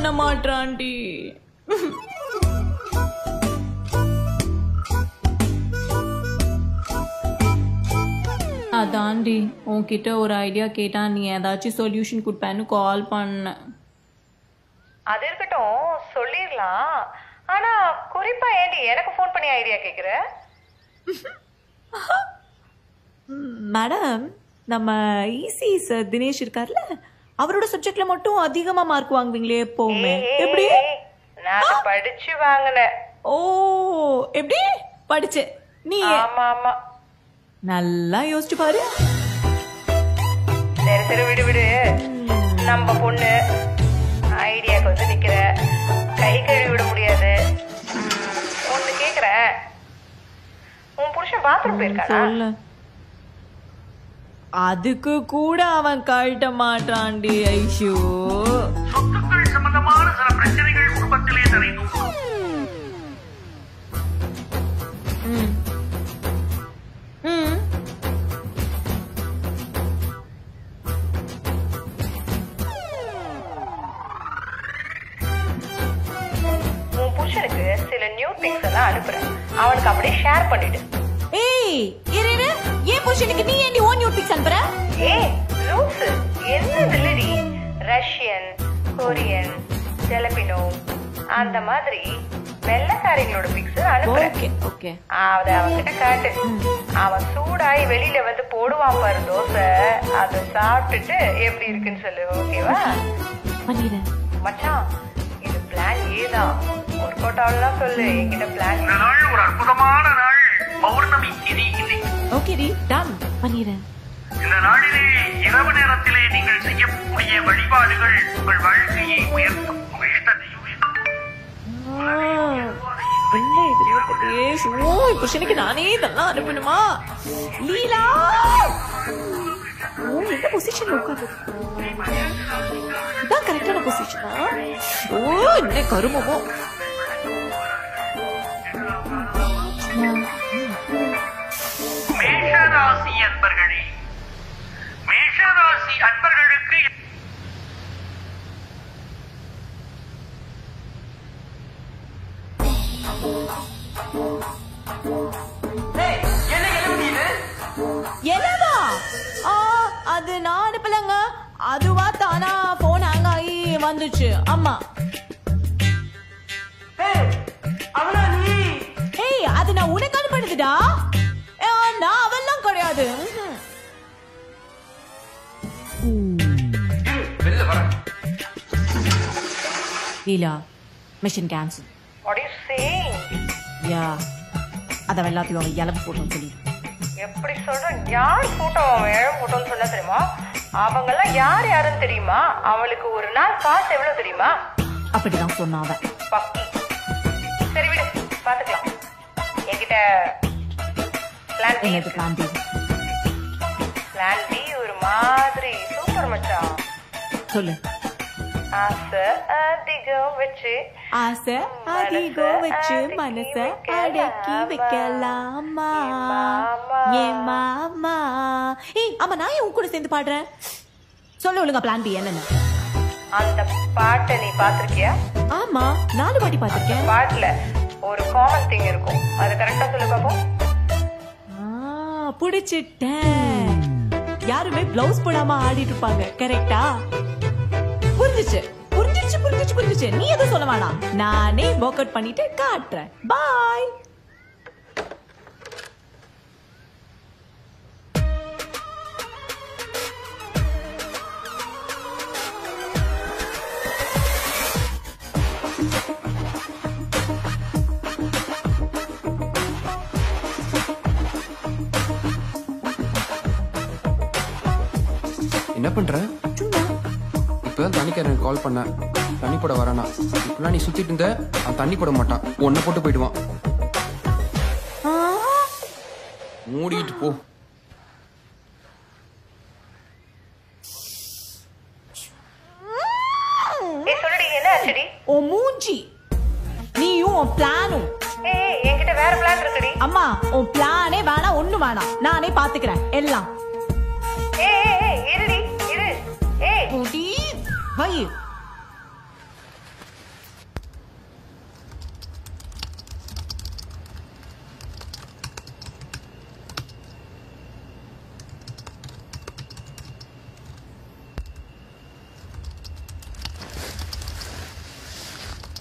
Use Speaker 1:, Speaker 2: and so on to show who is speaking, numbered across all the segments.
Speaker 1: பண்ண மாட்டான்டி அதான்டி உன்கிட்ட ஒரு ஐடியா கேட்டா நீ ஏதாச்சும் சொல்யூஷன் கொடுப்பேன்னு கால் பண்ணேன்
Speaker 2: அது இருக்கட்டும் சொல்லிடலாம் ஆனா குறிப்பா ஏண்டி எனக்கு ஃபோன் பண்ணி ஐடியா கேக்குற
Speaker 1: மேடம் நம்ம ஈசி சார் தினேஷ் இருக்கார்ல அவரோட சப்ஜெக்ட்ல மட்டும் அதிகமா மார்க் வாங்குவீங்களே எப்பவுமே எப்படி
Speaker 2: ஏய், நான் படிச்சு வாங்கினேன்
Speaker 1: ஓ எப்படி படிச்ச நீ
Speaker 2: ஆமா ஆமா
Speaker 1: நல்லா யோசிச்சு பாரு
Speaker 2: சரி சரி விடு விடு நம்ம பொண்ணு ஐடியாக்கு வந்து நிக்கிற கை கழுவி விட முடியாது ம், ஒண்ணு கேக்குறேன் உன் புருஷன் பாத்ரூம் போயிருக்கானா
Speaker 1: சொல்லு அதுக்கு கூட அவன் கழட்ட மாட்டான்டி ஐஷு
Speaker 3: சொத்துக்கள் சம்பந்தமான சில பிரச்சனைகள் குடும்பத்திலே நிறைந்துள்ளது
Speaker 1: ம். ம்.
Speaker 2: உன் புருஷனுக்கு சில நியூ திங்ஸ் எல்லாம் அனுப்புறேன் அவனுக்கு அப்படியே ஷேர் பண்ணிடு
Speaker 1: ஏய் இரு இரு. ஏன் புருஷனுக்கு நீ ஏன்டி ஓன் யூட் பிக்ஸ் அனுப்புற
Speaker 2: ஏய் லூசு என்ன இல்லடி ரஷ்யன் கொரியன் ஜெலபினோ அந்த மாதிரி வெள்ளக்காரிங்களோட பிக்ஸ் அனுப்புறேன்
Speaker 1: ஓகே ஓகே
Speaker 2: அத அவன்கிட்ட காட்டு அவன் சூடாய் வெளியில வந்து போடுவான் பாரு தோசை அதை சாப்பிட்டுட்டு எப்படி இருக்குன்னு சொல்லு ஓகேவா
Speaker 1: பண்ணிடுறேன்
Speaker 2: மச்சான் இது பிளான் ஏ தான் ஒர்க் அவுட் ஆகலாம் சொல்லு என்கிட்ட பிளான்
Speaker 3: இந்த நாள் ஒரு அற்புதமான நாள் பௌர்ணமி திதி இன்னைக்கு
Speaker 1: ஓகே டி டன் பண்ணிடுறேன்
Speaker 3: இந்த நாளிலே இரவு நேரத்திலே நீங்கள் செய்யக்கூடிய வழிபாடுகள் உங்கள் வாழ்க்கையை உயர்த்தும் உங்கள் இஷ்ட தெய்வம்
Speaker 1: என்ன இது தினேஷ் ஓ என் புருஷனுக்கு நானே இதெல்லாம் அனுப்பணுமா லீலா ஓ எந்த பொசிஷன்ல உட்காந்து இதான் கரெக்டான பொசிஷனா ஓ என்ன கருமமோ
Speaker 3: மேஷராசி அன்பர்களே மேஷராசி அன்பர்களுக்கு
Speaker 1: என்னவா ஆ அது நான் அனுப்பலங்க அதுவா தானா போன் ஹேங் ஆகி வந்துச்சு அம்மா ஏய் அது நான் உனக்கு அனுப்பினதுடா ஏ, நான் அவெல்லாம் கிடையாது Leela mission cancel
Speaker 2: what you saying
Speaker 1: யா அதை எல்லாத்தையும் அவன் இலவு போட்டோம் சொல்லி
Speaker 2: எப்படி சொல்ற யார் போட்டோ அவன் ஏழை போட்டோன்னு சொன்னா தெரியுமா அவங்க எல்லாம் யார் யாருன்னு தெரியுமா அவளுக்கு ஒரு நாள் காசு எவ்வளவு தெரியுமா
Speaker 1: அப்படிதான் சொன்னான் அவன்
Speaker 2: பக்கி சரி விடு பாத்துக்கலாம் என்கிட்ட பிளான் பி
Speaker 1: என்னது பிளான் பி
Speaker 2: பிளான் பி ஒரு மாதிரி சூப்பர் மச்சான்
Speaker 1: சொல்லு
Speaker 2: ஆசை அதிகம் வச்சு
Speaker 1: ஆசை அதிகம் வச்சு மனச அடக்கி வைக்கலாமா ஏன் மாமா ஏய் ஆமா நான் ஏன் உன் கூட சேர்ந்து பாடுறேன் சொல்ல ஒழுங்கா பிளான் பி என்னன்னு
Speaker 2: அந்த பாட்டை நீ பாத்திருக்கியா
Speaker 1: ஆமா நாலு வாட்டி பார்த்திருக்கேன்
Speaker 2: பாட்டுல ஒரு காமன் திங் இருக்கும் அது கரெக்டா சொல்லு பாப்போம்
Speaker 1: ஆ, புடிச்சிட்டேன் யாருமே பிளவுஸ் போடாம ஆடிட்டு இருப்பாங்க கரெக்டா புரிஞ்சுச்சு புரிஞ்சிச்சு புரிஞ்சிச்சு புரிஞ்சிச்சு நீ எதுவும் சொல்ல வேணாம் நானே ஒர்க் அவுட் பண்ணிட்டு காட்டுறேன் பாய்
Speaker 4: என்ன பண்ற இப்பதான் தண்ணிக்காரன் கால் பண்ணேன் தண்ணி போட வரானா இப்பெல்லாம் நீ சுத்திட்டு இருந்த அவன் தண்ணி போட மாட்டான் உன்னை போட்டு போயிடுவான் மூடிட்டு போ
Speaker 2: ஏய் சொல்லுடி என்ன ஆச்சுடி
Speaker 1: உன் மூஞ்சி நீயும் உன் பிளானும்
Speaker 2: ஏய் என்கிட்ட வேற பிளான் இருக்குடி
Speaker 1: அம்மா உன் பிளானே வேணாம் ஒண்ணு வேணாம் நானே பாத்துக்கிறேன் எல்லாம்
Speaker 2: ஏய் ஏய், ஏய் இருடி இரு ஏய்
Speaker 1: குடி வை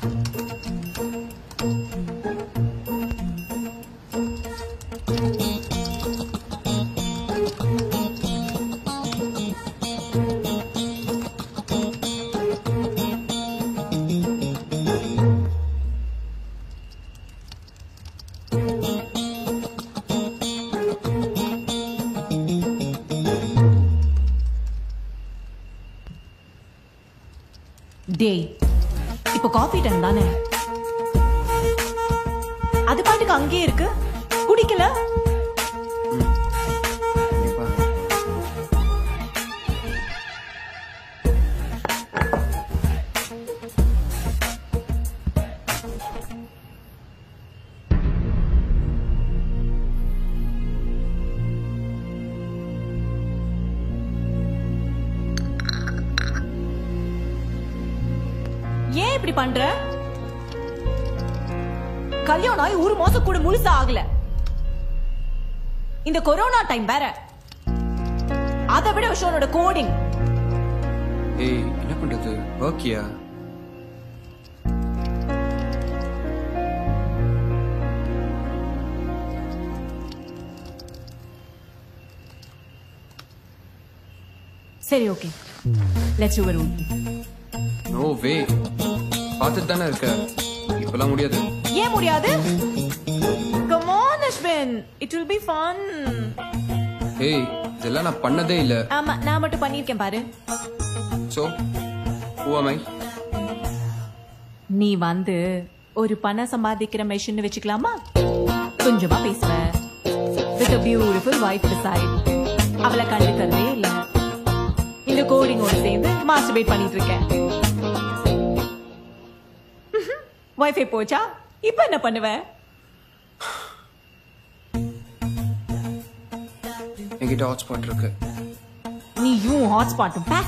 Speaker 1: டேய் இப்போ காஃபி டைம் தானே அது பாட்டுக்கு அங்கேயே இருக்கு குடிக்கல
Speaker 4: கண்டிப்பா
Speaker 1: ஏன் இப்படி பண்ற கல்யாணம் ஆகி ஒரு மாசம் கூட முழுசா ஆகல இந்த கொரோனா டைம் வேற அதை விட விஷயம் உன்னோட கோடிங்
Speaker 4: ஏய் என்ன பண்றது ஓகேயா
Speaker 1: சரி okay let's you room
Speaker 4: no way பார்த்துட்டு தானே இருக்க இப்பெல்லாம் முடியாது
Speaker 1: ஏன் முடியாது come on Ashwin it will be fun
Speaker 4: ஏய் இதெல்லாம் நான் பண்ணதே இல்ல
Speaker 1: ஆமா நான் மட்டும் பண்ணிருக்கேன் பாரு
Speaker 4: சோ பூவாமை
Speaker 1: நீ வந்து ஒரு பணம் சம்பாதிக்கிற மெஷின் வச்சுக்கலாமா கொஞ்சமா பேசுவேன் வித் பியூட்டிஃபுல் வைஃப் டிசைட் அவளை கண்டுக்கிறதே இல்ல இந்த கோடிங்கோட சேர்ந்து மாஸ்டர்பேட் பண்ணிட்டு இருக்கேன் வைஃபை போச்சா இப்ப என்ன பண்ணுவ
Speaker 4: என்கிட்ட ஹாட்ஸ்பாட் இருக்கு
Speaker 1: நீயும் ஹாட்ஸ்பாட்டும் பே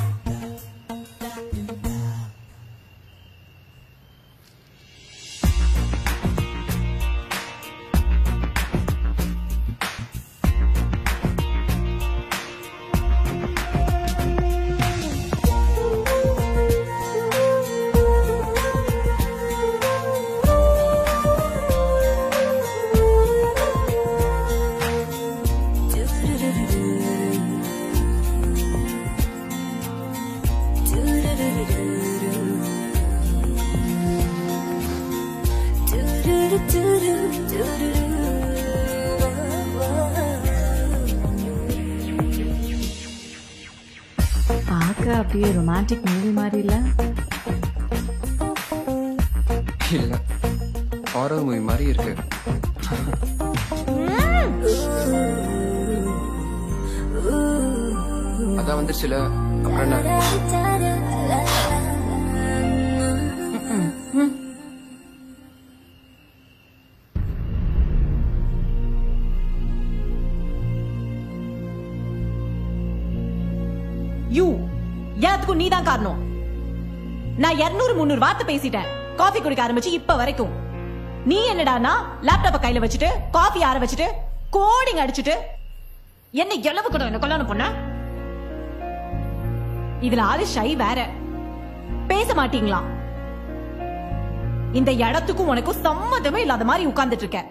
Speaker 1: பார்க்க அப்படியே ரொமான்டிக் மூவி மாதிரி இல்ல
Speaker 4: இல்ல ஹாரர் மூவி மாதிரி இருக்கு அதான் வந்துருச்சுல அப்புறம் என்ன
Speaker 1: யூ எல்லாத்துக்கும் நீ தான் காரணம் நான் 200 முந்நூறு வார்த்தை பேசிட்டேன் காஃபி குடிக்க ஆரம்பிச்சு இப்ப வரைக்கும் நீ என்னடானா லேப்டாப்ப கையில வச்சுட்டு காஃபி ஆற வச்சுட்டு கோடிங் அடிச்சுட்டு என்ன எளவு கூட என்ன கல்யாணம் பண்ண இதுல ஆளு ஷை வேற பேச மாட்டீங்களா இந்த இடத்துக்கும் உனக்கும் சம்மதமே இல்லாத மாதிரி உட்கார்ந்துட்டு இருக்க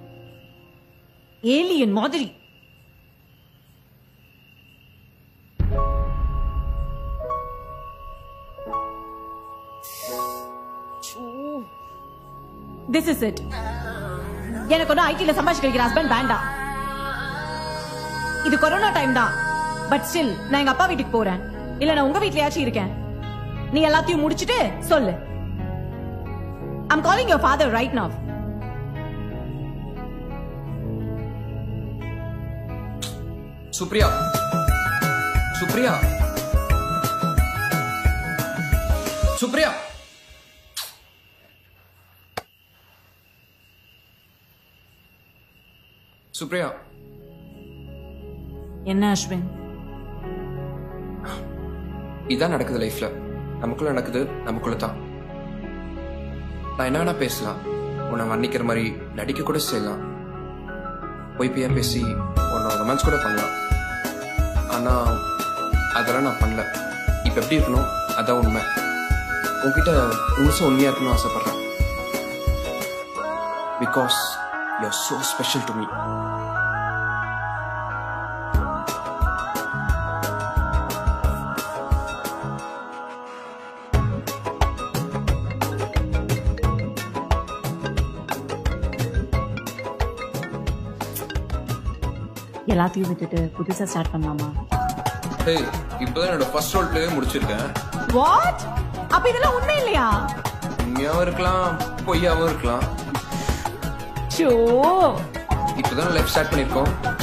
Speaker 1: ஏலியன் மாதிரி திஸ் இஸ் இட் எனக்கு ஒன்றும் ஐடில சம்பாதிச்சு கிடைக்கிற ஹஸ்பண்ட் வேண்டாம் இது கொரோனா டைம் தான் பட் ஸ்டில் நான் எங்க அப்பா வீட்டுக்கு போறேன் இல்ல நான் உங்க வீட்லயாச்சும் இருக்கேன் நீ எல்லாத்தையும் முடிச்சிட்டு சொல்லு I'm calling your father right now
Speaker 4: Supriya Supriya Supriya Supriya
Speaker 1: என்ன அஸ்வின்
Speaker 4: இதான் நடக்குது லைஃப்ல நமக்குள்ள நடக்குது நமக்குள்ள தான் நான் என்ன வேணா பேசலாம் உன்னை வர்ணிக்கிற மாதிரி நடிக்க கூட செய்யலாம் பொய்ப்பையா பேசி உன்னை ரொமான்ஸ் கூட பண்ணலாம் ஆனா அதெல்லாம் நான் பண்ணல இப்ப எப்படி இருக்கணும் அதான் உண்மை உன்கிட்ட முழுசும் உண்மையா இருக்கணும்னு ஆசைப்படுறேன் because you are so special to me
Speaker 1: எல்லாத்தையும் விட்டுட்டு புதுசா ஸ்டார்ட் பண்ணலாமா
Speaker 4: ஹே இப்போதான் என்னோட ஃபர்ஸ்ட் ரோல் பிளேவே முடிச்சிருக்கேன்
Speaker 1: வாட் அப்ப இதெல்லாம் உண்மை இல்லையா
Speaker 4: உண்மையாவும் இருக்கலாம் பொய்யாவும் இருக்கலாம்
Speaker 1: ஷோ
Speaker 4: இப்போதான் லைஃப் ஸ்டார்ட் பண்ணியிருக்கோம்